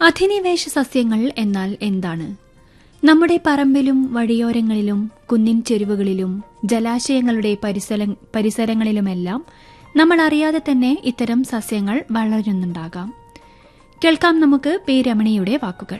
അധിനിവേശ സസ്യങ്ങൾ എന്നാൽ എന്താണ് നമ്മുടെ പറമ്പിലും വഴിയോരങ്ങളിലും കുന്നിൻ ചെരുവുകളിലും ജലാശയങ്ങളുടെ പരിസര പരിസരങ്ങളിലുമെല്ലാം നമ്മൾ അറിയാതെ തന്നെ ഇത്തരം സസ്യങ്ങൾ വളരുന്നുണ്ടാകാം കേൾക്കാം നമുക്ക് പി രമണിയുടെ വാക്കുകൾ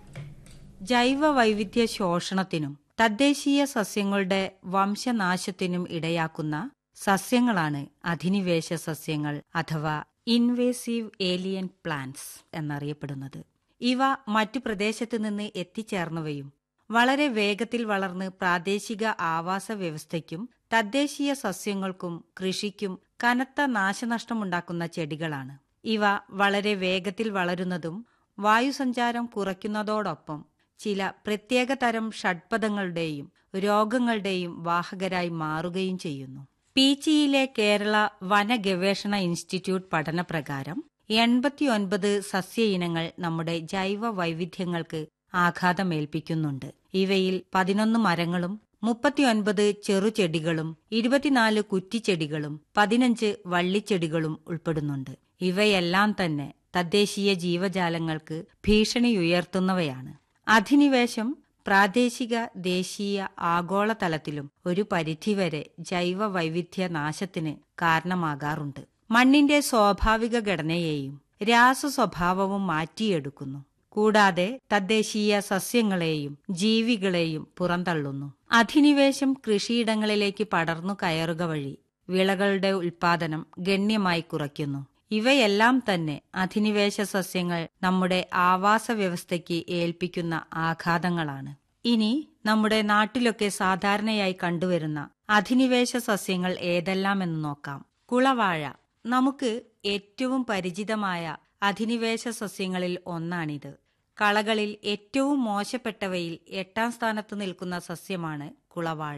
ജൈവ വൈവിധ്യ ശോഷണത്തിനും തദ്ദേശീയ സസ്യങ്ങളുടെ വംശനാശത്തിനും ഇടയാക്കുന്ന സസ്യങ്ങളാണ് അധിനിവേശ സസ്യങ്ങൾ അഥവാ ഇൻവേസീവ് ഏലിയൻ പ്ലാന്റ്സ് എന്നറിയപ്പെടുന്നത് ഇവ മറ്റു പ്രദേശത്തു നിന്ന് എത്തിച്ചേർന്നവയും വളരെ വേഗത്തിൽ വളർന്ന് പ്രാദേശിക ആവാസ വ്യവസ്ഥയ്ക്കും തദ്ദേശീയ സസ്യങ്ങൾക്കും കൃഷിക്കും കനത്ത നാശനഷ്ടമുണ്ടാക്കുന്ന ചെടികളാണ് ഇവ വളരെ വേഗത്തിൽ വളരുന്നതും വായുസഞ്ചാരം കുറയ്ക്കുന്നതോടൊപ്പം ചില പ്രത്യേക തരം ഷഡ്പഥങ്ങളുടെയും രോഗങ്ങളുടെയും വാഹകരായി മാറുകയും ചെയ്യുന്നു പീച്ചിയിലെ കേരള വന ഗവേഷണ ഇൻസ്റ്റിറ്റ്യൂട്ട് പഠനപ്രകാരം എൺപത്തിയൊൻപത് സസ്യ ഇനങ്ങൾ നമ്മുടെ ജൈവ വൈവിധ്യങ്ങൾക്ക് ആഘാതമേൽപ്പിക്കുന്നുണ്ട് ഇവയിൽ പതിനൊന്ന് മരങ്ങളും മുപ്പത്തിയൊൻപത് ചെറുചെടികളും ഇരുപത്തിനാല് കുറ്റിച്ചെടികളും പതിനഞ്ച് വള്ളിച്ചെടികളും ഉൾപ്പെടുന്നുണ്ട് ഇവയെല്ലാം തന്നെ തദ്ദേശീയ ജീവജാലങ്ങൾക്ക് ഭീഷണിയുയർത്തുന്നവയാണ് അധിനിവേശം പ്രാദേശിക ദേശീയ ആഗോളതലത്തിലും ഒരു പരിധിവരെ ജൈവ വൈവിധ്യ നാശത്തിന് കാരണമാകാറുണ്ട് മണ്ണിന്റെ സ്വാഭാവിക ഘടനയെയും രാസ സ്വഭാവവും മാറ്റിയെടുക്കുന്നു കൂടാതെ തദ്ദേശീയ സസ്യങ്ങളെയും ജീവികളെയും പുറന്തള്ളുന്നു അധിനിവേശം കൃഷിയിടങ്ങളിലേക്ക് പടർന്നു കയറുക വഴി വിളകളുടെ ഉൽപാദനം ഗണ്യമായി കുറയ്ക്കുന്നു ഇവയെല്ലാം തന്നെ അധിനിവേശ സസ്യങ്ങൾ നമ്മുടെ ആവാസ വ്യവസ്ഥയ്ക്ക് ഏൽപ്പിക്കുന്ന ആഘാതങ്ങളാണ് ഇനി നമ്മുടെ നാട്ടിലൊക്കെ സാധാരണയായി കണ്ടുവരുന്ന അധിനിവേശ സസ്യങ്ങൾ ഏതെല്ലാമെന്ന് നോക്കാം കുളവാഴ നമുക്ക് ഏറ്റവും പരിചിതമായ അധിനിവേശ സസ്യങ്ങളിൽ ഒന്നാണിത് കളകളിൽ ഏറ്റവും മോശപ്പെട്ടവയിൽ എട്ടാം സ്ഥാനത്ത് നിൽക്കുന്ന സസ്യമാണ് കുളവാഴ